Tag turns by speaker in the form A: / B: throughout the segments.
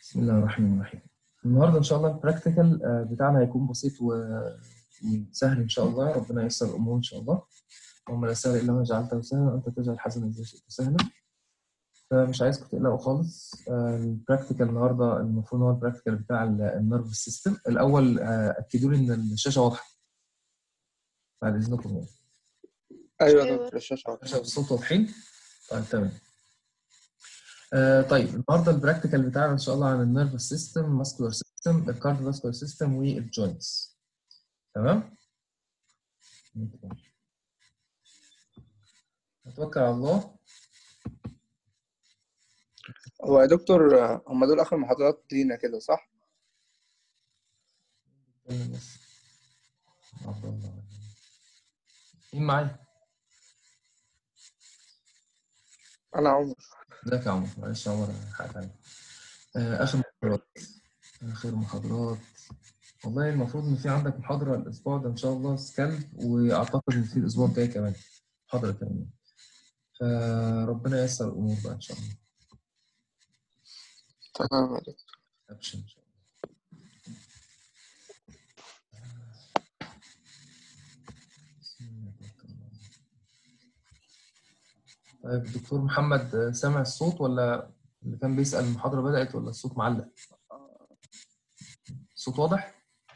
A: بسم الله الرحمن الرحيم النهارده ان شاء الله البراكتيكال بتاعنا هيكون بسيط و- وسهل ان شاء الله ربنا ييسر الامور ان شاء الله اللهم لا سهل الا ما جعلته سهلا وانت تجعل الحزن اذا شئت سهلا فمش عايزكم تقلقوا خالص آه، البراكتيكال النهارده المفروض هو البراكتيكال بتاع النيرف سيستم الاول آه، اكدوا لي ان الشاشه واضحه بعد اذنكم يعني
B: ايوه
C: أيوة.
B: يا دكتور الشاشه واضحة.
A: الشاشه والصوت واضحين طيب تمام آه طيب النهارده البراكتيكال بتاعنا ان شاء الله عن النيرف سيستم ماسكولار سيستم الكارديوفاسكولار سيستم والجوينتس تمام نتوكل على الله
B: هو يا دكتور آه، هم دول اخر محاضرات لينا كده صح؟
A: نتكلم بس عبد الله مين معايا؟
B: انا عمر
A: ازيك يا عمر معلش يا عمر حقك عليك آه اخر محاضرات اخر محاضرات والله المفروض ان في عندك محاضره الاسبوع ده ان شاء الله سكالب واعتقد ان في الاسبوع الجاي كمان محاضره كمان فربنا ييسر الامور بقى ان شاء الله
B: تمام يا دكتور
A: ابشر ان شاء الله بسم الله توكل على الله. طيب الدكتور محمد آه، سامع الصوت ولا اللي كان بيسأل المحاضرة بدأت ولا الصوت معلق؟ الصوت واضح؟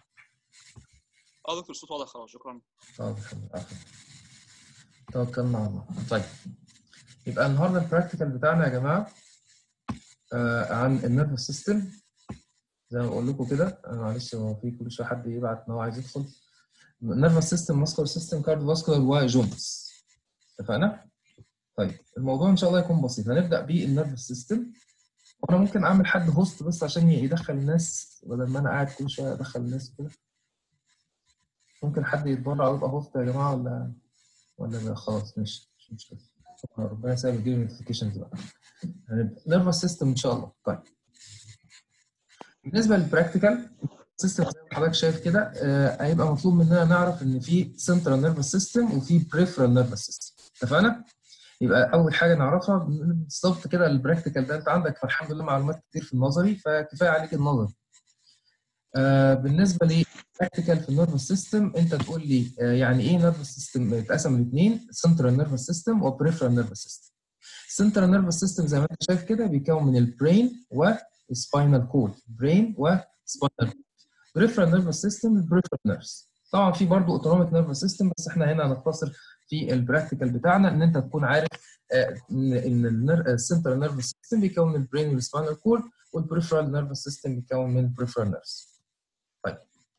D: اه دكتور الصوت واضح خلاص شكرا
A: طيب الحمد لله آخر. توكلنا على الله طيب يبقى النهارده البراكتيكال بتاعنا يا جماعة آه عن النيرفس سيستم زي ما بقول لكم كده أنا معلش هو في كل شوية حد يبعت إن هو عايز يدخل نيرفس سيستم ماسكولار سيستم كارديوفاسكولار وجونز اتفقنا؟ طيب الموضوع ان شاء الله يكون بسيط هنبدا بالنيرفس سيستم وانا ممكن اعمل حد هوست بس عشان يدخل الناس بدل ما انا قاعد كل شويه ادخل الناس كده ممكن حد يتبرع ويبقى هوست يا جماعه ولا ولا بقى خلاص ماشي مش مشكله ربنا يسهل يجيب نوتيفيكيشنز بقى هنبدا نيرفس سيستم ان شاء الله طيب بالنسبه للبراكتيكال سيستم زي ما حضرتك شايف كده آه، هيبقى مطلوب مننا نعرف ان في سنترال نيرفس سيستم وفي بريفرال نيرفس سيستم اتفقنا؟ يبقى اول حاجه نعرفها بالظبط كده البراكتيكال ده انت عندك الحمد لله معلومات كتير في النظري فكفايه عليك النظري. آه بالنسبه للبراكتيكال في النيرفس سيستم انت تقول لي آه يعني ايه نيرفس سيستم اتقسم لاثنين سنترال نيرفس سيستم وبريفرال نيرفس سيستم. السنترال نيرفس سيستم زي ما انت شايف كده بيتكون من البرين وسباينال كورد برين وسباينال كورد. بريفرال نيرفس سيستم البريفرال نيرفز. طبعا في برضه اوتونوميك نيرفس سيستم بس احنا هنا هنقتصر في البراكتيكال بتاعنا ان انت تكون عارف آه، ان إن السنترال نيرفس سيستم بيكون من البرين والسباينال كورد والبريفرال نيرفس سيستم بيكون من البريفرال نيرفز. طيب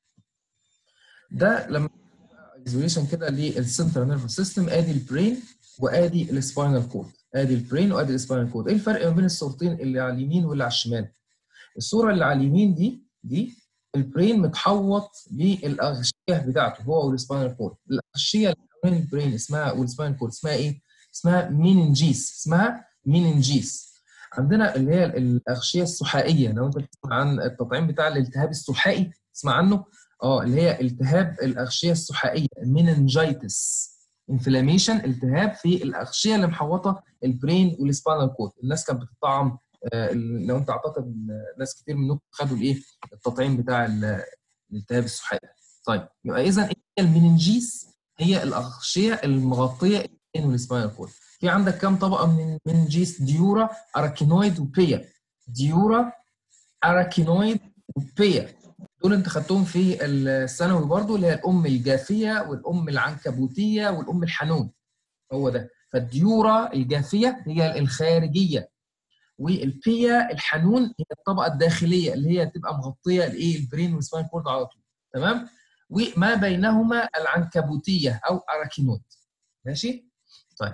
A: ده لما ايزوليشن كده للسنترال نيرفس سيستم ادي البرين وادي السباينال كورد ادي البرين وادي السباينال كورد ايه الفرق ما بين الصورتين اللي على اليمين واللي على الشمال الصوره اللي على اليمين دي دي البرين متحوط بالاغشيه بتاعته هو والسباينال كورد الاغشيه اللي حوالين البرين اسمها والسباينال كورد اسمها ايه اسمها ميننجيس اسمها ميننجيس عندنا اللي هي الاغشيه السحائيه لو انت بتسمع عن التطعيم بتاع الالتهاب السحائي تسمع عنه اه اللي هي التهاب الاغشيه السحائيه ميننجايتس انفلاميشن التهاب في الاغشيه اللي محوطه البرين والسباينال كورد الناس كانت بتطعم آه، لو انت اعتقد إن ناس كتير منكم خدوا الايه التطعيم بتاع ال- الالتهاب السحائي طيب يبقى اذا ايه المننجيس هي الاغشيه المغطيه البرين والسباينال كورد في عندك كام طبقه من المننجيس ديورا اراكينويد وبيا ديورا اراكينويد وبيا دول انت خدتهم في الثانوي برضو اللي هي الام الجافيه والام العنكبوتيه والام الحنون هو ده فالديورا الجافيه هي الخارجيه والبيا الحنون هي الطبقه الداخليه اللي هي تبقى مغطيه الايه البرين والسباين كورد على طول تمام وما بينهما العنكبوتيه او اراكينويد ماشي طيب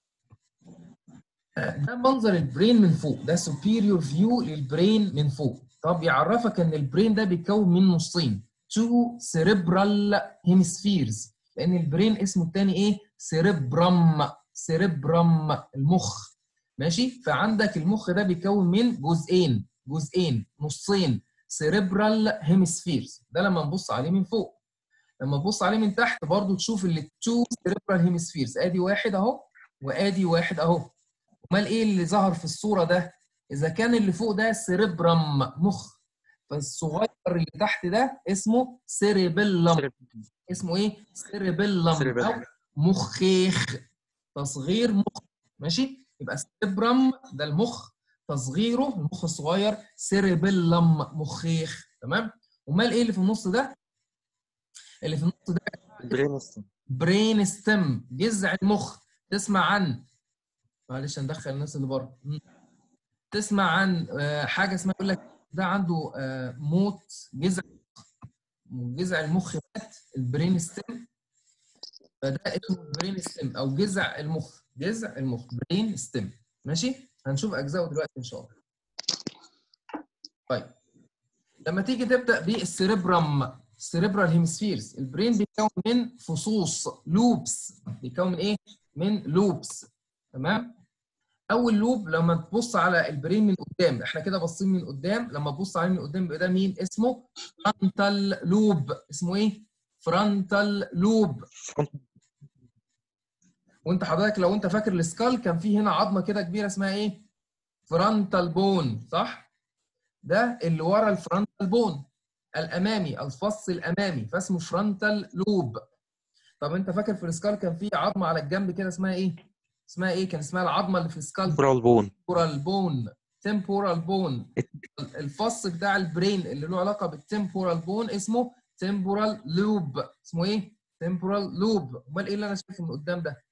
A: آه، ده منظر البرين من فوق ده سوبيريور فيو للبرين من فوق طب يعرفك ان البرين ده بيتكون من نصين تو سيريبرال هيمسفيرز لان البرين اسمه الثاني ايه سيريبرام سيريبرام المخ ماشي فعندك المخ ده بيتكون من جزئين جزئين نصين سيريبرال هيمسفيرز ده لما نبص عليه من فوق لما تبص عليه من تحت برضو تشوف اللي تو سيريبرال هيمسفيرز ادي واحد اهو وادي واحد اهو امال ايه اللي ظهر في الصوره ده اذا كان اللي فوق ده سيريبرم مخ فالصغير اللي تحت ده اسمه سيريبيلم اسمه ايه سيريبيلم
C: سيريبيلم.
A: او مخيخ تصغير مخ ماشي يبقى سيريبرم ده المخ تصغيره المخ الصغير سيريبيلم مخيخ تمام امال ايه اللي في النص ده اللي في النص ده
C: برين ستيم
A: برين ستيم جذع المخ تسمع عن معلش هندخل الناس اللي بره مم. تسمع عن آه، حاجه اسمها يقول لك ده عنده آه، موت جذع جذع المخ مات البرين ستيم فده اسمه برين ستيم او جذع المخ جذع المخ برين ستيم ماشي هنشوف اجزائه دلوقتي ان شاء الله طيب لما تيجي تبدا بالسيريبرم السيريبرال هيمسفيرز البرين بيتكون من فصوص لوبس بيتكون من ايه من لوبس تمام اول لوب لما تبص على البرين من قدام احنا كده باصين من قدام لما تبص عليه من قدام يبقى ده مين اسمه فرونتال لوب اسمه ايه فرونتال لوب وانت حضرتك لو انت فاكر السكال كان في هنا عظمه كده كبيره اسمها ايه فرونتال بون صح ده اللي ورا الفرونتال بون الامامي الفص الامامي فاسمه فرونتال لوب طب انت فاكر في السكال كان في عظمه على الجنب كده اسمها ايه اسمها ايه كان اسمها العظمه اللي في السكال
C: برال بون
A: temporal بون temporal بون الفص بتاع البرين اللي له علاقه بالتمبورال بون اسمه temporal لوب اسمه ايه temporal لوب امال ايه اللي انا شايفه من قدام ده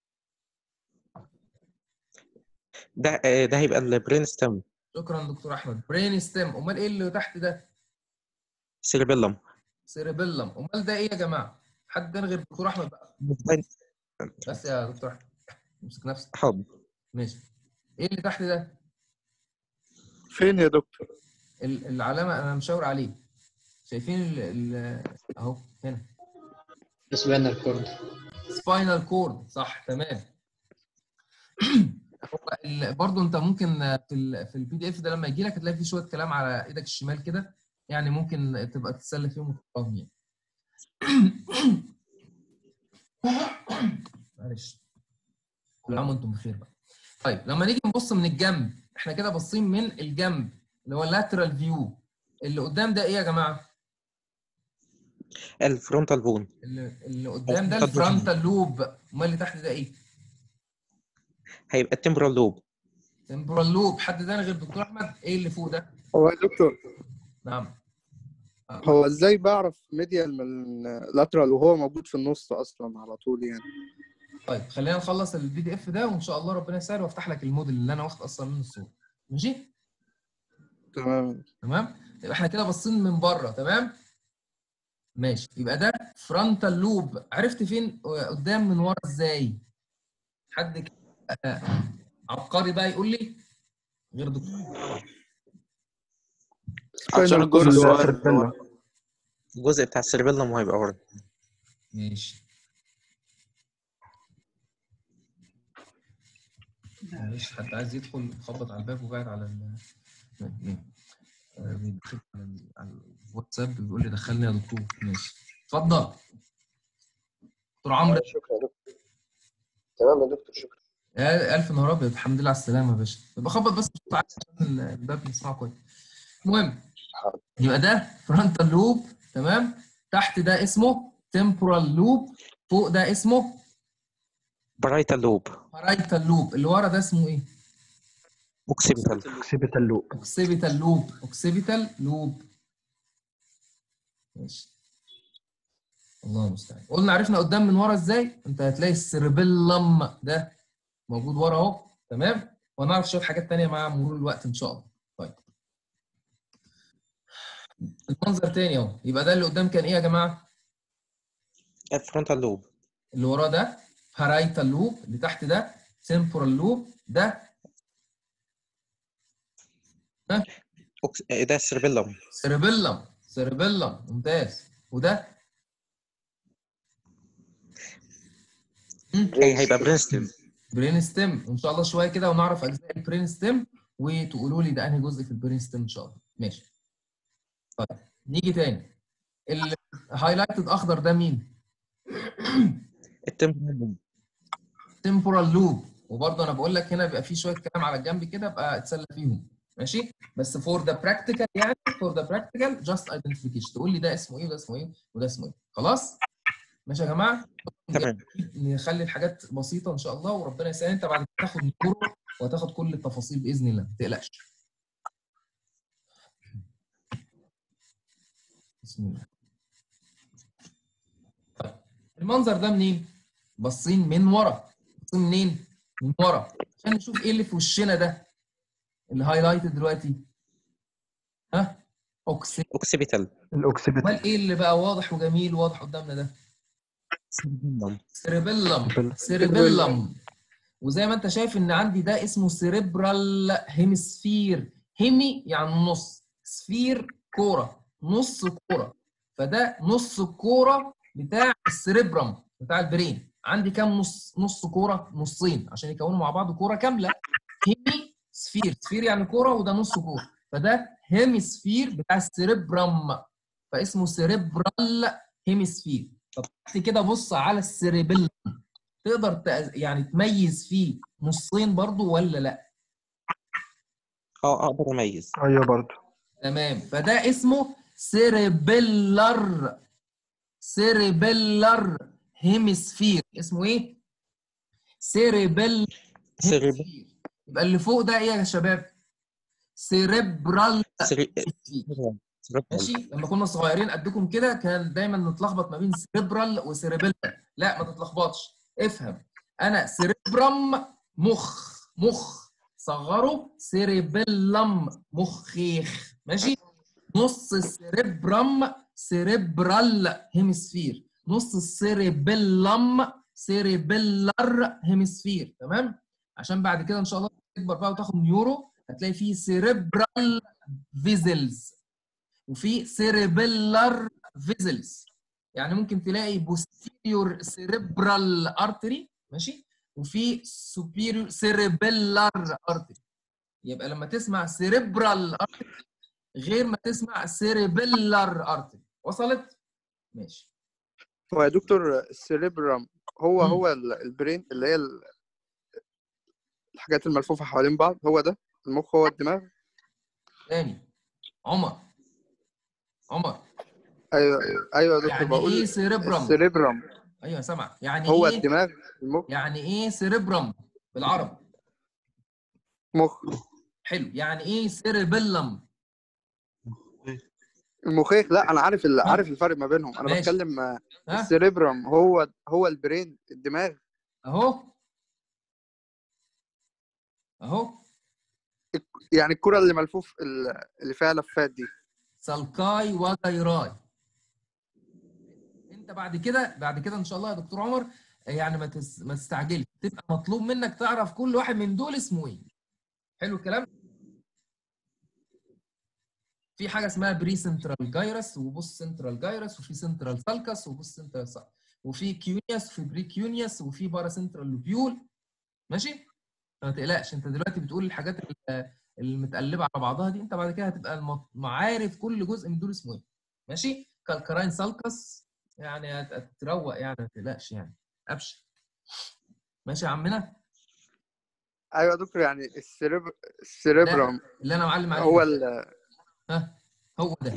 C: ده آه، ده هيبقى البرين ستيم
A: شكرا دكتور احمد برين ستيم امال ايه اللي تحت ده
C: سيربيلم
A: سيربيلم امال ده ايه يا جماعه حد تاني غير دكتور احمد بقى بس يا دكتور احمد امسك نفسك
C: حاضر
A: ماشي ايه اللي تحت ده
B: فين يا دكتور؟
A: ال- العلامه انا مشاور عليه شايفين ال ال اهو هنا
E: سباينال كورد
A: سباينال كورد صح تمام هو ال- برضو انت ممكن في ال في البي دي اف ده لما يجي لك هتلاقي فيه شويه كلام على ايدك الشمال كده يعني ممكن تبقى تتسلى فيهم وتقراهم يعني معلش كل عام وانتم بخير بقى طيب لما نيجي نبص من الجنب احنا كده باصين من الجنب اللي هو اللاترال فيو اللي قدام ده ايه يا جماعه؟
C: الفرونتال بون
A: اللي, اللي قدام ده
C: الفرونتال
A: الفرونتال لوب امال اللي تحت ده ايه؟
C: هيبقى التمبرال لوب
A: تمبرال لوب حد تاني غير دكتور احمد ايه اللي فوق ده؟
B: هو يا دكتور
A: نعم
B: هو ازاي بعرف ميديال من لاترال وهو موجود في النص اصلا على طول يعني
A: طيب خلينا نخلص البي دي اف ده وان شاء الله ربنا يسهل وافتح لك الموديل اللي انا واخد اصلا منه الصوره ماشي؟
B: تمام
A: تمام؟ يبقى احنا كده باصين من بره تمام؟ ماشي يبقى ده فرونتال لوب عرفت فين قدام من ورا ازاي؟ حد كده آه، عبقري بقى يقول لي غير دكتور
B: سباينال
D: الجزء
B: كورد
D: الصغير
B: اللي
C: الجزء بتاع السيربيلم هيبقى ورا
A: ماشي معلش حد عايز يدخل خبط على الباب وقاعد على ال آه، بيدخل على ال- على الواتساب بيقول لي دخلني يا دكتور ماشي اتفضل دكتور عمرو
F: شكرا يا دكتور تمام يا دكتور شكرا
A: يا الف نهار ابيض الحمد لله على السلامه يا باشا يبقى خبط بس بصوت عالي عشان الباب نسمعه كويس المهم
F: حاضر.
A: يبقى ده فرونتال لوب تمام تحت ده اسمه تمبورال لوب فوق ده اسمه
C: برايتال لوب
A: بارايتال لوب اللي ورا ده اسمه ايه؟
C: اوكسيبيتال
G: اوكسيبيتال لوب
A: اوكسيبيتال لوب اوكسيبيتال لوب ماشي الله المستعان قلنا عرفنا قدام من ورا ازاي انت هتلاقي السيربيلم ده موجود ورا اهو تمام وهنعرف شويه حاجات تانية مع مرور الوقت ان شاء الله طيب المنظر تاني اهو يبقى ده اللي قدام كان ايه يا جماعه
C: الفرونتال لوب
A: اللي وراه ده بارايتال لوب اللي تحت ده تمبورال لوب ده
C: أوكس... آه، ده السيربيلم
A: سيربيلم سيربيلم ممتاز وده
C: هي هيبقى برين ستيم
A: برين ستيم وان شاء الله شويه كده ونعرف اجزاء البرين ستيم وتقولوا لي ده انهي جزء في البرين ستيم ان شاء الله ماشي طيب نيجي تاني الهايلايتد اخضر ده مين
C: التمبرال لوب
A: تمبورال لوب وبرضه انا بقول لك هنا بيبقى في شويه كلام على الجنب كده ابقى اتسلى فيهم ماشي بس فور ذا براكتيكال يعني فور ذا براكتيكال جاست ايدنتيفيكيشن تقول لي ده اسمه ايه وده اسمه ايه وده اسمه ايه خلاص ماشي يا جماعه
C: تمام
A: نخلي الحاجات بسيطه ان شاء الله وربنا يسهل انت بعد كده تاخد نيورو وهتاخد كل التفاصيل باذن الله ما تقلقش بسم الله طيب المنظر ده منين؟ باصين من ورا باصين منين؟ من ورا عشان نشوف ايه اللي في وشنا ده اللي هايلايتد دلوقتي ها اوكسي
C: اوكسيبيتال
G: الاوكسيبيت
A: امال ايه اللي بقى واضح وجميل واضح قدامنا ده سيريبيلم سيريبيلم وزي ما انت شايف ان عندي ده اسمه سيريبرال هيمسفير هيمي يعني نص سفير كوره نص كوره فده نص الكوره بتاع السيريبرم بتاع البرين عندي كام نص نص كوره نصين عشان يكونوا مع بعض كوره كامله هيمي سفير سفير يعني كوره وده نص كوره فده هيمسفير بتاع السيريبرم فاسمه سيريبرال هيمسفير طب تحت كده بص على السيريبيلم تقدر تأ- يعني تميز فيه نصين برضو ولا لا
C: اه اقدر اميز
G: ايوه برضو
A: تمام فده اسمه سيريبيلر سيريبيلر هيمسفير اسمه ايه سيريبيل
C: سيريب
A: هيمسفير يبقى اللي فوق ده ايه يا شباب سيريبرال
C: سيري
A: هيمسفير
C: سيريبرال.
A: ماشي لما كنا صغيرين قدكم كده كان دايما نتلخبط ما بين سيريبرال وسيريبيلم لا ما تتلخبطش افهم انا سيريبرم مخ مخ صغره سيريبيلم مخيخ ماشي نص السيريبرم سيريبرال هيمسفير نص السيريبيلم سيريبيلر هيمسفير تمام عشان بعد كده ان شاء الله تكبر بقى وتاخد نيورو هتلاقي فيه سيريبرال فيزلز وفي سيريبيلر فيزلز يعني ممكن تلاقي بوستيريور سيريبرال ارتري ماشي وفي سوبيريور سيريبيلر ارتري يبقى لما تسمع سيريبرال ارتري غير ما تسمع سيريبيلر ارتري وصلت ماشي
B: هو يا دكتور السيريبرام هو
A: مم.
B: هو ال- البرين اللي هي ال- الحاجات الملفوفة حوالين بعض هو ده المخ هو الدماغ
A: تاني عمر عمر
B: ايوه ايوه يا دكتور
A: يعني
B: بقول
A: ايه سيريبرام
B: السيريبرام
A: ايوه سامع يعني
B: هو
A: ايه
B: الدماغ المخ
A: يعني ايه سيريبرام بالعربي
B: مخ
A: حلو يعني ايه سيريبيلم
B: المخيخ لا انا عارف ال-
A: ها؟
B: عارف الفرق ما بينهم انا
A: ماشي.
B: بتكلم آه،
A: ها
B: السيريبرام هو هو البرين الدماغ
A: اهو اهو
B: يعني الكرة اللي ملفوف ال- اللي فيها لفات دي
A: سالكاي وجيراي انت بعد كده بعد كده ان شاء الله يا دكتور عمر يعني ما تس... ما تستعجلش تبقى مطلوب منك تعرف كل واحد من دول اسمه ايه حلو الكلام في حاجه اسمها بري سنترال جايرس وبوست سنترال جايرس وفي سنترال سالكس وبوست سنترال سالكس وفي كيونيوس وفي بري كيونيوس وفي بارا سنترال لوبيول ماشي ما تقلقش انت دلوقتي بتقول الحاجات ال- المتقلبه على بعضها دي انت بعد كده هتبقى الم- عارف كل جزء من دول اسمه ايه ماشي كالكراين سالكس يعني هت- هتروق يعني ما تقلقش يعني ابشر ماشي يا عمنا
B: ايوه يا دكتور يعني السيريب السيريبرام
A: اللي انا معلم عليه
B: هو
A: ده.
B: ال-
A: ها هو ده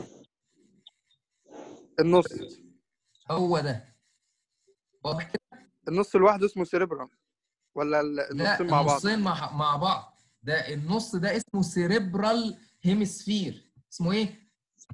B: النص
A: هو ده واضح كده
B: النص لوحده اسمه سيريبرام ولا ال-
A: لا
B: النصين مع بعض
A: النصين مع مع بعض ده النص ده اسمه سيريبرال هيمسفير اسمه ايه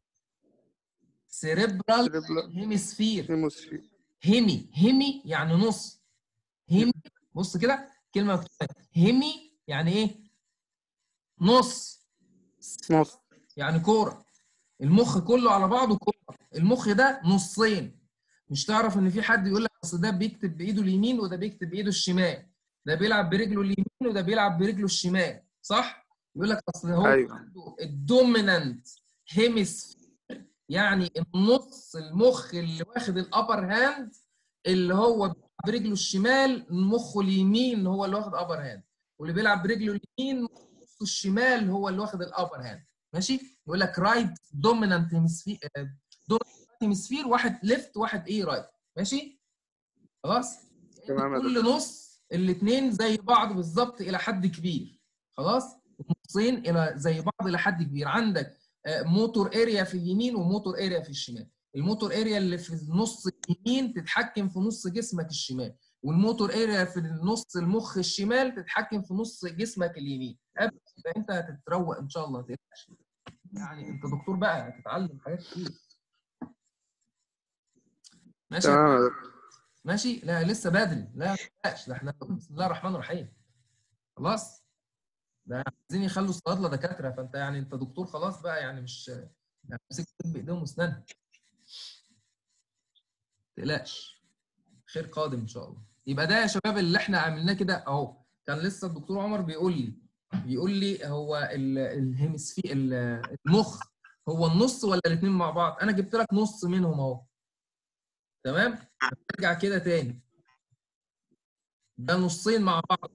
A: سيريبرال
B: سيريبرام
A: هيمسفير
B: هيموسفير
A: هيمي هيمي يعني نص هيمي بص كده كلمه مكتوبه هيمي يعني ايه نص
B: نص
A: يعني كوره المخ كله على بعضه كوره المخ ده نصين مش تعرف ان في حد يقول لك اصل ده بيكتب بايده اليمين وده بيكتب بايده الشمال ده بيلعب برجله اليمين وده بيلعب برجله الشمال صح يقول لك اصل هو
B: أيوة.
A: عنده الدومينانت هيمسفير يعني النص المخ اللي واخد الابر هاند اللي هو بيلعب برجله الشمال مخه اليمين هو اللي واخد ابر هاند واللي بيلعب برجله اليمين مخه الشمال هو اللي واخد الابر هاند ماشي يقول لك رايت دومينانت هيمسفير دومينانت هيمسفير واحد ليفت واحد ايه رايت ماشي خلاص
B: تمام يا
A: كل نص الاثنين زي بعض بالظبط الى حد كبير خلاص نصين الى زي بعض الى حد كبير عندك موتور اريا في اليمين وموتور اريا في الشمال الموتور اريا اللي في النص اليمين تتحكم في نص جسمك الشمال والموتور اريا في النص المخ الشمال تتحكم في نص جسمك اليمين قبل يبقى انت هتتروق ان شاء الله ما تقلقش يعني انت دكتور بقى هتتعلم حاجات كتير ماشي
B: تمام يا دكتور
A: ماشي لا لسه بدري لا ما تقلقش ده احنا بسم الله الرحمن الرحيم خلاص ده عايزين يخلوا الصيادله دكاتره فانت يعني انت دكتور خلاص بقى يعني مش يعني مسكت بايديهم واسنانهم ما تقلقش خير قادم ان شاء الله يبقى ده يا شباب اللي احنا عملناه كده اهو كان لسه الدكتور عمر بيقول لي بيقول لي هو ال- الهيمسفي ال- المخ هو النص ولا الاثنين مع بعض انا جبت لك نص منهم اهو تمام نرجع كده تاني ده نصين مع بعض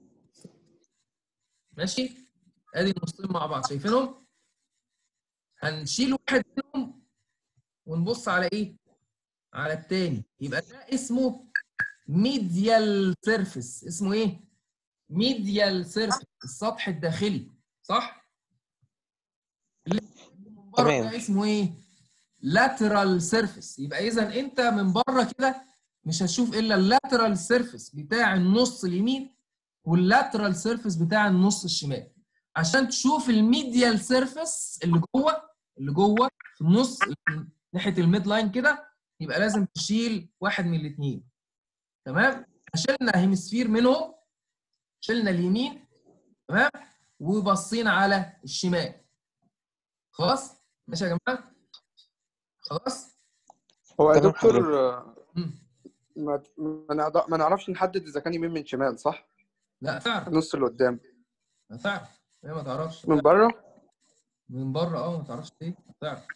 A: ماشي ادي النصين مع بعض شايفينهم هنشيل واحد منهم ونبص على ايه على التاني يبقى ده اسمه ميديال سيرفيس اسمه ايه ميديال سيرفيس السطح الداخلي صح اللي من بره
C: تمام.
A: ده اسمه ايه لاترال سيرفيس يبقى اذا انت من بره كده مش هتشوف الا اللاترال سيرفيس بتاع النص اليمين واللاترال سيرفيس بتاع النص الشمال عشان تشوف الميديال سيرفيس اللي جوه اللي جوه في النص ناحيه الميد لاين كده يبقى لازم تشيل واحد من الاثنين تمام شلنا هيمسفير منهم شلنا اليمين تمام وبصينا على الشمال خلاص ماشي يا جماعه خلاص
B: هو يا
C: تمام
B: دكتور آه،
A: مم.
B: ما ما نعض- ما نعرفش نحدد اذا كان يمين من شمال صح؟
A: لا تعرف
B: النص اللي قدام
A: لا تعرف ليه ما تعرفش
B: من بره
A: من بره اه ما تعرفش ليه تعرف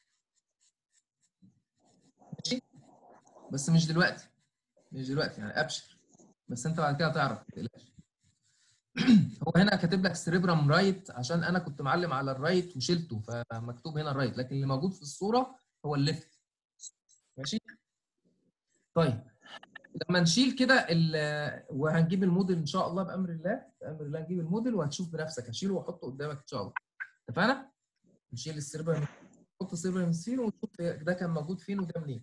A: ماشي بس مش دلوقتي مش دلوقتي يعني ابشر بس انت بعد كده هتعرف ما تقلقش هو هنا كاتب لك سريبرام رايت عشان انا كنت معلم على الرايت وشلته فمكتوب هنا الرايت لكن اللي موجود في الصوره هو الليفت ماشي طيب لما نشيل كده ال- وهنجيب الموديل ان شاء الله بامر الله بامر الله نجيب الموديل وهتشوف بنفسك هشيله واحطه قدامك ان شاء الله اتفقنا؟ نشيل السيرفر نحط السيرفر من سين ونشوف ده كان موجود فين وده منين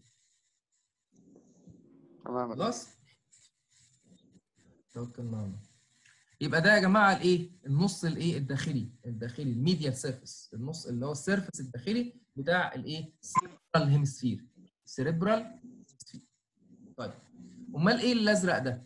B: تمام يا دكتور.
A: خلاص توكلنا على الله يبقى ده يا جماعه الايه النص الايه الداخلي الداخلي الميديال سيرفيس النص اللي هو السيرفيس الداخلي بتاع الايه سيربرال هيمسفير سيربرال طيب امال ايه الازرق ده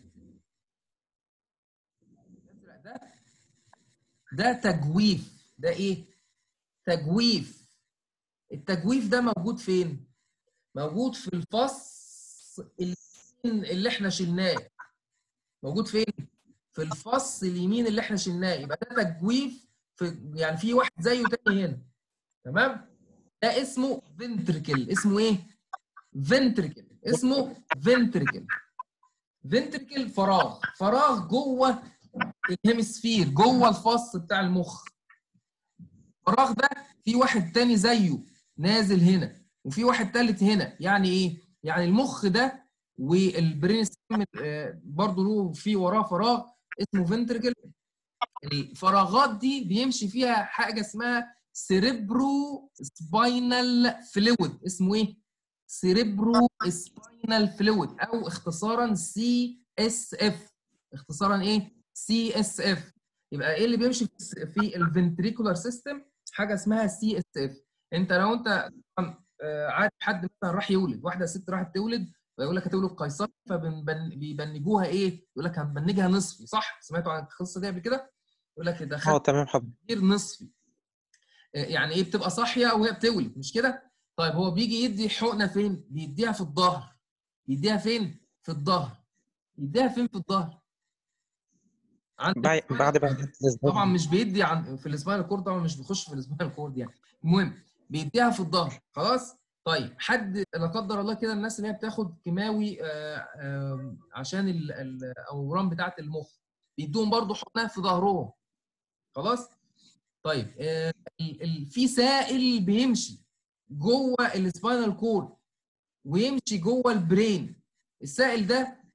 A: الازرق ده ده تجويف ده ايه تجويف التجويف ده موجود فين موجود في الفص اليمين اللي احنا شلناه موجود فين في الفص اليمين اللي احنا شلناه يبقى ده تجويف في يعني في واحد زيه تاني هنا تمام ده اسمه فنتركل اسمه ايه فنتركل اسمه فنتركل فنتركل فراغ فراغ جوه الهيمسفير جوه الفص بتاع المخ الفراغ ده في واحد تاني زيه نازل هنا وفي واحد تالت هنا يعني ايه يعني المخ ده والبرين ستيم برضه له في وراه فراغ اسمه فنتركل الفراغات دي بيمشي فيها حاجه اسمها سيريبرو سباينال فلويد اسمه ايه سيريبرو سباينال فلويد او اختصارا سي اس اف اختصارا ايه سي اس اف يبقى ايه اللي بيمشي في في الفنتريكولار سيستم حاجه اسمها سي اس اف انت لو انت طبعاً، آه، عارف حد مثلا راح يولد واحده ست راحت تولد فيقول لك هتولد قيصري فبيبنجوها ايه يقول لك هنبنجها نصفي صح سمعتوا عن القصه دي قبل كده يقول لك ده
C: اه
A: خد
C: تمام حضرتك
A: تفكير نصفي آه، يعني ايه بتبقى صاحيه وهي بتولد مش كده طيب هو بيجي يدي حقنه فين بيديها في الظهر يديها فين في الظهر يديها فين في الظهر عند
C: بعد بعد بعد
A: طبعا مش بيدي عن في الاسبانيال كورد طبعا مش بيخش في الاسبانيال كورد يعني المهم بيديها في الظهر خلاص طيب حد لا قدر الله كده الناس اللي هي بتاخد كيماوي آه، آه، عشان ال- ال- الاورام بتاعه المخ بيدوهم برضو حقنه في ظهرهم خلاص طيب آه، ال- ال- في سائل بيمشي جوه السباينال كورد ويمشي جوه البرين السائل ده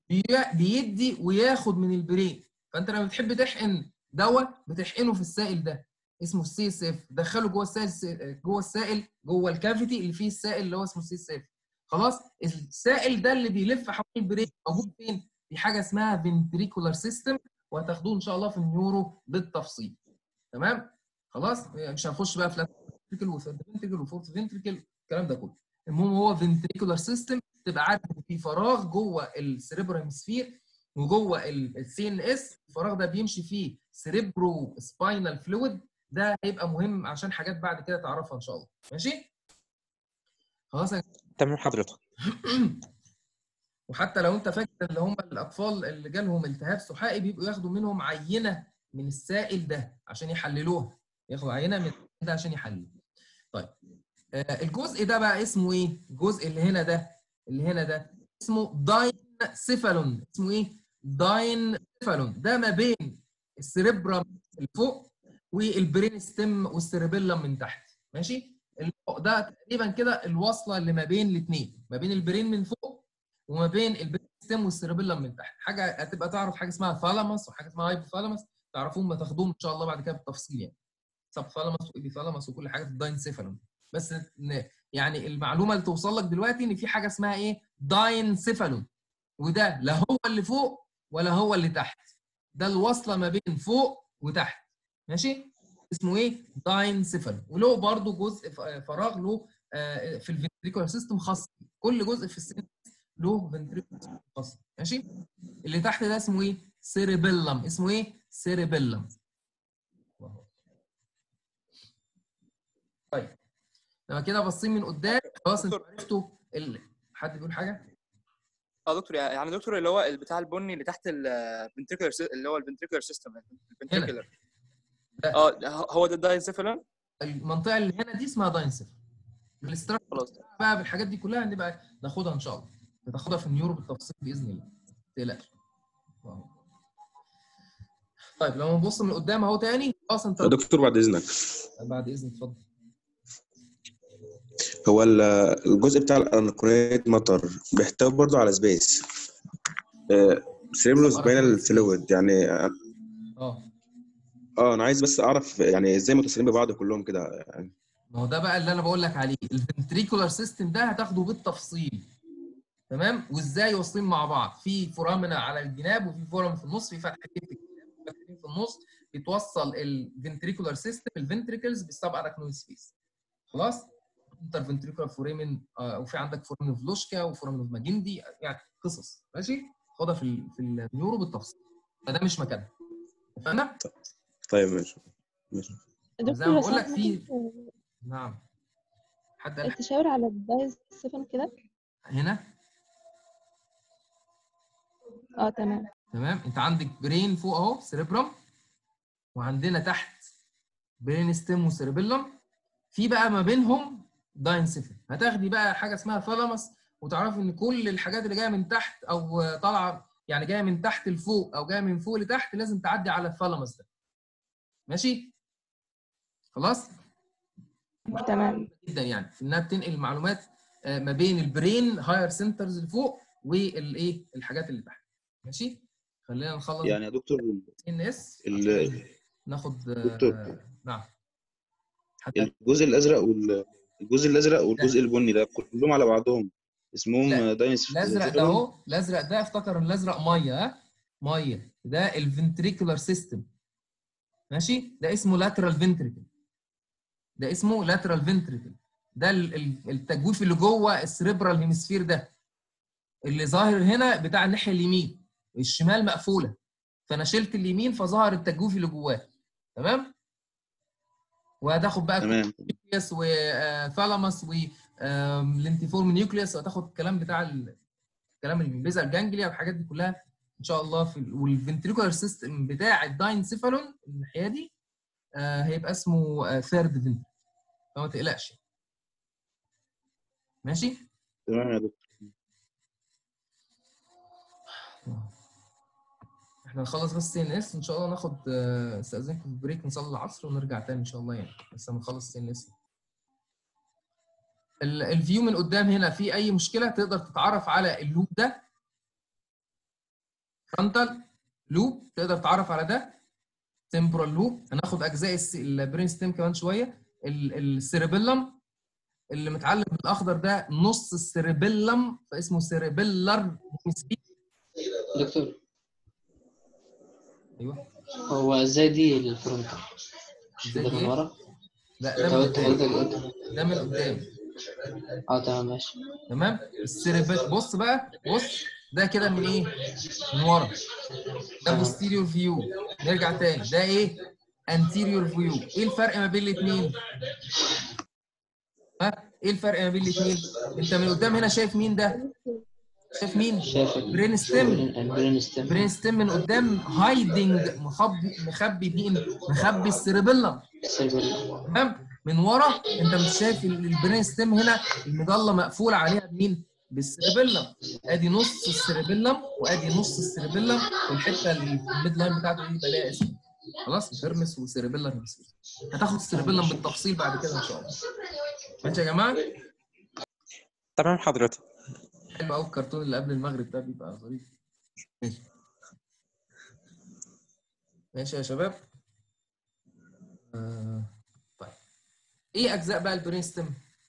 A: بي- بيدي وياخد من البرين فانت لما بتحب تحقن دواء بتحقنه في السائل ده اسمه السي اس اف دخله جوه السائل جوه السائل جوه الكافيتي اللي فيه السائل اللي هو اسمه السي اس اف خلاص السائل ده اللي بيلف حوالين البرين موجود فين في حاجه اسمها فنتريكولار سيستم وهتاخدوه ان شاء الله في النيورو بالتفصيل تمام خلاص مش هنخش بقى في فنتريكل وثيرد فنتريكل وفورث فنتريكل الكلام ده كله المهم هو فنتريكولار سيستم تبقى عارف ان في فراغ جوه السريبرو هيمسفير وجوه السي ان اس الفراغ ده بيمشي فيه سريبرو سباينال فلويد ده هيبقى مهم عشان حاجات بعد كده تعرفها ان شاء الله ماشي خلاص يا
C: تمام حضرتك
A: وحتى لو انت فاكر اللي هم الاطفال اللي جالهم التهاب سحائي بيبقوا ياخدوا منهم عينه من السائل ده عشان يحللوها ياخدوا عينه من ده عشان يحللوا طيب آه الجزء ده بقى اسمه ايه الجزء اللي هنا ده اللي هنا ده اسمه داين سيفالون اسمه ايه داين سيفالون ده ما بين السريبرم اللي فوق والبرين ستيم والسيربيلم من تحت ماشي اللي فوق ده تقريبا كده الوصله اللي ما بين الاثنين ما بين البرين من فوق وما بين البرين ستيم والسيربيلم من تحت حاجه هتبقى تعرف حاجه اسمها ثالاموس وحاجه اسمها هايبوثالاموس تعرفوهم ما تاخدوهم ان شاء الله بعد كده بالتفصيل يعني سب ثالاموس وايبي ثالاموس وكل حاجه في الداينسيفالون بس ن- يعني المعلومه اللي توصل لك دلوقتي ان في حاجه اسمها ايه داينسيفالون وده لا هو اللي فوق ولا هو اللي تحت ده الوصله ما بين فوق وتحت ماشي اسمه ايه داينسيفالون وله برضه جزء ف- فراغ له آه، في الفنتريكولار سيستم خاص كل جزء في السن له فنتريكولار سيستم خاص ماشي اللي تحت ده اسمه ايه سيريبيلم اسمه ايه سيريبيلم طيب لما كده باصين من قدام خلاص انتوا عرفتوا ال... حد بيقول حاجه
D: اه دكتور يعني دكتور اللي هو بتاع البني اللي تحت الفنتريكولار اللي هو الفنتريكولار سيستم الفنتريكولار
A: ده.
D: اه هو ده الداينسيفالون
A: المنطقه اللي هنا دي اسمها داينسيف الاستراكشر
D: خلاص
A: بقى بالحاجات دي كلها هنبقى ناخدها ان شاء الله هتاخدها في النيورو بالتفصيل باذن الله ما تقلقش طيب لو نبص من قدام اهو تاني خلاص انت
G: يا دكتور بعد اذنك
A: بعد اذنك اتفضل
G: هو ال- الجزء بتاع الانكرونيت مطر بيحتوي برضه على سبيس سيريبرو سباينال فلويد يعني
A: اه
G: اه انا عايز بس اعرف يعني ازاي متصلين ببعض كلهم كده يعني
A: ما هو ده بقى اللي انا بقول لك عليه الفنتريكولار سيستم ده هتاخده بالتفصيل تمام وازاي واصلين مع بعض في فورامنا على الجناب وفي فورام في النص في فتحتين في الجناب وفتحتين في النص بتوصل الفنتريكولار سيستم الفنتريكلز بالسب اراكنويد سبيس خلاص انتر فنتريكولار فورامين آه وفي عندك فورامين فلوشكا وفورامين ماجندي يعني قصص ماشي خدها في ال- في النيورو بالتفصيل فده مش مكانها اتفقنا؟
G: طيب ماشي ماشي
A: زي ما بقول لك في نعم حد قال
H: تشاور على الدايز 7 كده
A: هنا
H: اه تمام
A: تمام انت عندك برين فوق اهو سيريبرم وعندنا تحت برين ستيم وسيربيلم في بقى ما بينهم داينسيفل هتاخدي بقى حاجه اسمها ثالاموس وتعرفي ان كل الحاجات اللي جايه من تحت او طالعه يعني جايه من تحت لفوق او جايه من فوق لتحت لازم تعدي على الثالاموس ده ماشي خلاص
H: تمام
A: جدا يعني في انها بتنقل معلومات آه، ما بين البرين هاير سنترز اللي فوق والايه الحاجات اللي تحت ماشي خلينا نخلص
G: يعني يا دكتور
A: ان اس
G: ال-
A: ناخد
G: دكتور.
A: آه، نعم حتى
G: الجزء الازرق وال الجزء الازرق والجزء البني ده كلهم على بعضهم اسمهم
A: لا.
G: داينس
A: الازرق ده اهو الازرق ده افتكر ان الازرق ميه ها ميه ده الفنتريكولار سيستم ماشي ده اسمه لاترال فنتريكل ده اسمه لاترال فنتريكل ده ال- ال- التجويف اللي جوه السريبرال هيمسفير ده اللي ظاهر هنا بتاع الناحيه اليمين الشمال مقفوله فانا شلت اليمين فظهر التجويف اللي جواه تمام وهتاخد بقى
G: تمام
A: نيوكليوس وثالاموس والانتيفورم نيوكليوس وهتاخد الكلام بتاع ال- الكلام اللي من بيزا الجانجليا والحاجات دي كلها ان شاء الله في ال- والفنتريكولار سيستم بتاع الداينسيفالون الناحيه دي آه، هيبقى اسمه ثيرد فنتريكل فما تقلقش ماشي
G: تمام يا دكتور
A: احنا نخلص بس سي ان اس ان شاء الله ناخد آه، استاذنكم في بريك نصلي العصر ونرجع تاني ان شاء الله يعني بس لما نخلص سي ان اس الفيو من قدام هنا في اي مشكله تقدر تتعرف على اللوب ده فرونتال لوب تقدر تعرف على ده تمبرال لوب هناخد اجزاء الس- البرين ستيم كمان شويه ال- السيربيلم اللي متعلق بالاخضر ده نص السيربيلم فاسمه سيربيلر
E: دكتور
A: ايوه
E: هو ازاي دي الفرونتال
A: ازاي
E: ده
A: دي
E: من
A: ايه؟
E: ورا
A: لا ده
E: طب
A: من
E: انت
A: قدام
E: حضرتك قلت
A: ده من قدام
E: اه تمام ماشي
A: تمام السيربيل بص بقى بص ده كده من ايه من ورا ده posterior فيو نرجع تاني ده ايه anterior فيو ايه الفرق ما بين الاثنين ها ايه الفرق ما بين الاثنين انت من قدام هنا شايف مين ده شايف مين
E: شايف
A: برين ستيم
E: البرين ستيم
A: برين ستيم من قدام هايدنج مخبي مخبي مين مخبي السيربيلم
E: السيربيلم
A: تمام من ورا انت مش شايف ال- البرين ستيم هنا المظله مقفوله عليها بمين بالسيربيلم ادي نص السيربيلم وادي نص السيربيلم والحته اللي في الميد لاين بتاعته دي يبقى ليها اسم خلاص فيرمس وسيربيلم هيمسفير هتاخد السيربيلم بالتفصيل بعد كده ان شاء الله ماشي يا جماعه
C: تمام حضرتك
A: حلو قوي الكرتون اللي قبل المغرب ده بيبقى ظريف ماشي ماشي يا شباب آه. طيب ايه اجزاء بقى البرين ستيم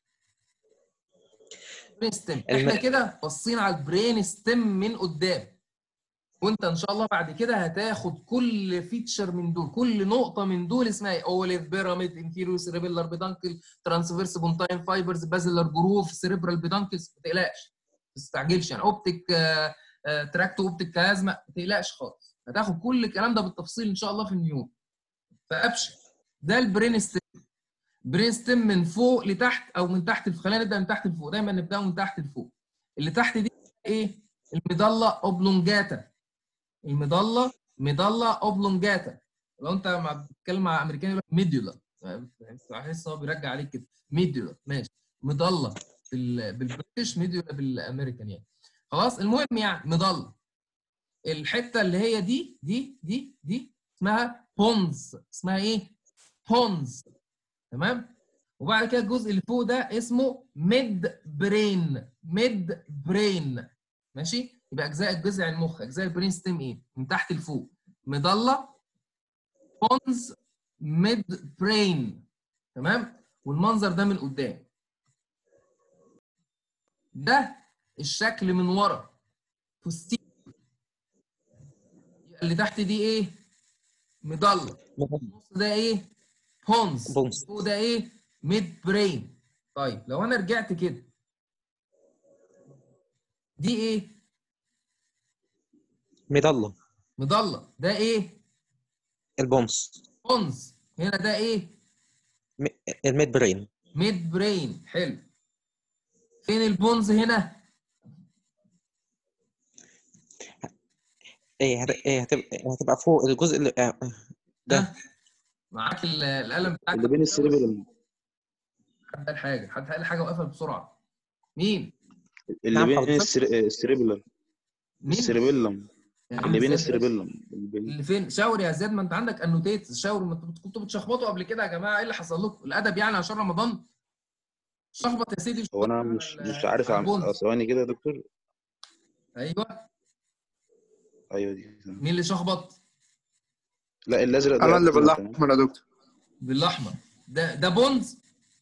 A: برين ستيم احنا
C: الم-
A: كده بصينا على البرين ستيم من قدام وانت ان شاء الله بعد كده هتاخد كل فيتشر من دول كل نقطه من دول اسمها ايه اوليف بيراميد انفيريور سيريبيلار بيدانكل ترانسفيرس بونتاين فايبرز بازلر جروف سيريبرال بيدانكلز ما تقلقش ما تستعجلش يعني اوبتيك آه، آه، تراكتو اوبتيك كازما ما تقلقش خالص هتاخد كل الكلام ده بالتفصيل ان شاء الله في النيو فابشر ده البرين ستيم برين ستيم من فوق لتحت او من تحت لفوق خلينا نبدا من تحت لفوق دايما نبدا من تحت لفوق اللي تحت دي ايه المضله اوبلونجاتا المضله مضله اوبلونجاتا لو انت مع بتتكلم مع امريكاني يقول لك ميديولا تحس هو بيرجع عليك كده ميديولا ماشي مضله بال- بالبريتش ميديولا بالامريكان يعني خلاص المهم يعني مضله الحته اللي هي دي دي دي دي اسمها بونز اسمها ايه بونز تمام وبعد كده الجزء اللي فوق ده اسمه ميد برين ميد برين ماشي يبقى اجزاء الجذع المخ اجزاء البرين ستيم ايه من تحت لفوق مضله بونز ميد برين تمام والمنظر ده من قدام ده الشكل من ورا فستين اللي تحت دي ايه مضله النص ده ايه بونز
C: بونز.
A: فوق ده ايه ميد برين طيب لو انا رجعت كده دي ايه
C: مضلة
A: مضله ده ايه
C: البومس
A: بونز هنا ده ايه
C: م- الميد برين
A: ميد برين حلو فين البونز هنا
C: ايه هت- إيه هتبقى هتبقى فوق الجزء اللي آه، ده
A: ها؟ معاك ال- القلم بتاعك
G: اللي بين السيريبرال
A: حد قال حاجه حد قال حاجه وقفل بسرعه مين
G: اللي
C: نعم
G: بين
C: حضرتك.
G: السير- السيريبرال
A: مين
G: السيريبيلم
A: يا عم
G: اللي بين
A: زياد
G: السيريبيلم اللي بين
A: اللي فين شاور يا زياد ما انت عندك انوتيت شاور ما انتوا كنتوا بتشخبطوا قبل كده يا جماعه ايه اللي حصل لكم الادب يعني عشان رمضان شخبط يا سيدي
G: هو انا
A: على
G: مش
A: ال-
G: مش عارف
A: على
G: أعمل
A: البونز.
G: آه، ثواني كده يا دكتور
A: ايوه
G: ايوه دي
A: مين اللي شخبط
G: لا الازرق ده
B: انا اللي
G: تمام.
B: بالاحمر يا دكتور
A: بالاحمر ده ده بونز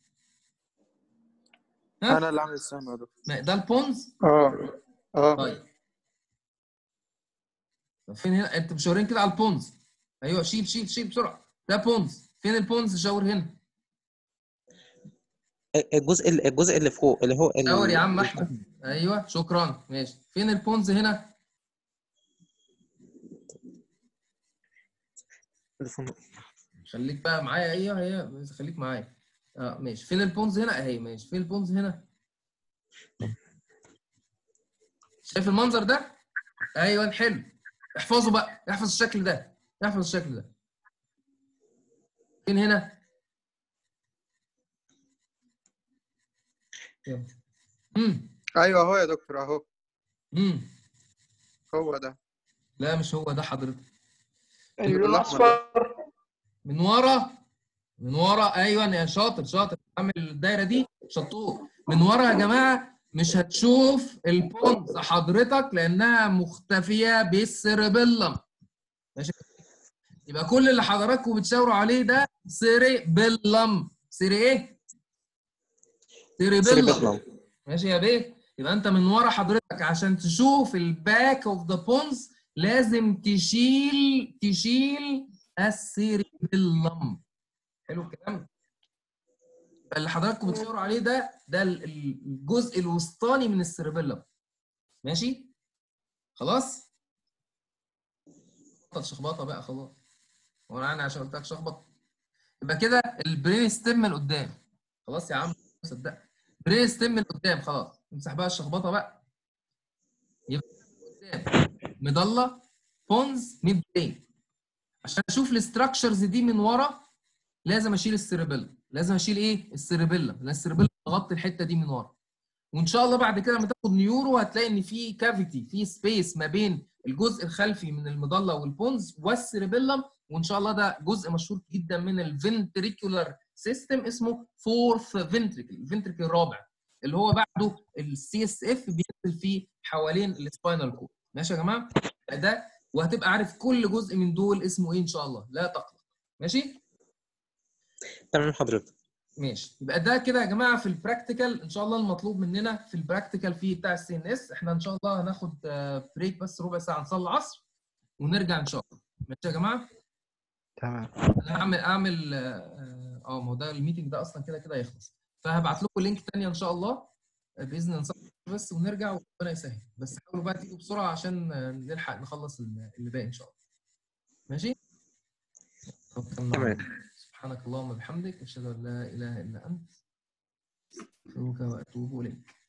A: ها؟
B: انا اللي عامل السهم يا دكتور
A: ما- ده البونز
B: اه اه
A: طيب طب فين هنا انت مشاورين كده على البونز ايوه شيل شيل شيل بسرعه ده بونز فين البونز شاور هنا
C: الجزء اللي- الجزء اللي فوق اللي هو ال-
A: شاور يا عم احمد ايوه شكرا ماشي فين البونز هنا
C: اللي فوق.
A: خليك بقى معايا ايوه هي خليك معايا اه ماشي فين البونز هنا اهي ماشي فين البونز هنا شايف المنظر ده ايوه حلو احفظه بقى احفظ الشكل ده احفظ الشكل ده فين هنا يلا امم
B: ايوه اهو يا دكتور اهو
A: امم
B: هو ده
A: لا مش هو ده حضرتك
B: اللون الاصفر
A: من ورا من ورا ايوه يا شاطر شاطر عامل الدايره دي شطور من ورا يا جماعه مش هتشوف البونز حضرتك لانها مختفيه بالسيربيلم ماشي يبقى كل اللي حضراتكم بتشاوروا عليه ده سيربيلم سيري ايه؟ سيربيلم
C: سيربيلم
A: ماشي يا بيه يبقى انت من ورا حضرتك عشان تشوف الباك اوف ذا بونز لازم تشيل تشيل السيربيلم حلو الكلام اللي حضراتكم بتشاوروا عليه ده ده ال- ال- الجزء الوسطاني من السيربيلم ماشي خلاص بطل شخبطه بقى خلاص هو انا عشان قلت لك شخبط يبقى كده البرين ستيم من قدام خلاص يا عم صدق برين ستيم من قدام خلاص امسح بقى الشخبطه بقى يبقى قدام مضله بونز ميد برين عشان اشوف الاستراكشرز دي من ورا لازم اشيل السيربيلم لازم اشيل ايه السيربيلم لان السيربيلم مغطي الحته دي من ورا وان شاء الله بعد كده لما تاخد نيورو هتلاقي ان في كافيتي في سبيس ما بين الجزء الخلفي من المضله والبونز والسيربيلم وان شاء الله ده جزء مشهور جدا من الفنتريكولار سيستم اسمه فورث فنتريكل الفنتريكل الرابع اللي هو بعده السي اس اف بينزل فيه حوالين السباينال كورد ماشي يا جماعه ده وهتبقى عارف كل جزء من دول اسمه ايه ان شاء الله لا تقلق ماشي
C: تمام حضرتك
A: ماشي يبقى ده كده يا جماعه في البراكتيكال ان شاء الله المطلوب مننا في البراكتيكال في بتاع السي ان اس احنا ان شاء الله هناخد بريك بس ربع ساعه نصلي العصر ونرجع ان شاء الله ماشي يا جماعه
B: تمام
A: انا هعمل اعمل اه آه، ما هو ده الميتنج ده اصلا كده كده هيخلص فهبعت لكم لينك تانية ان شاء الله آه، باذن الله نصلي بس ونرجع وربنا يسهل بس حاولوا بقى تيجوا بسرعه عشان آه، نلحق نخلص اللي باقي ان شاء الله ماشي توكلنا على
C: تمام.
A: الله. سبحانك اللهم وبحمدك اشهد ان لا اله الا انت استغفرك واتوب اليك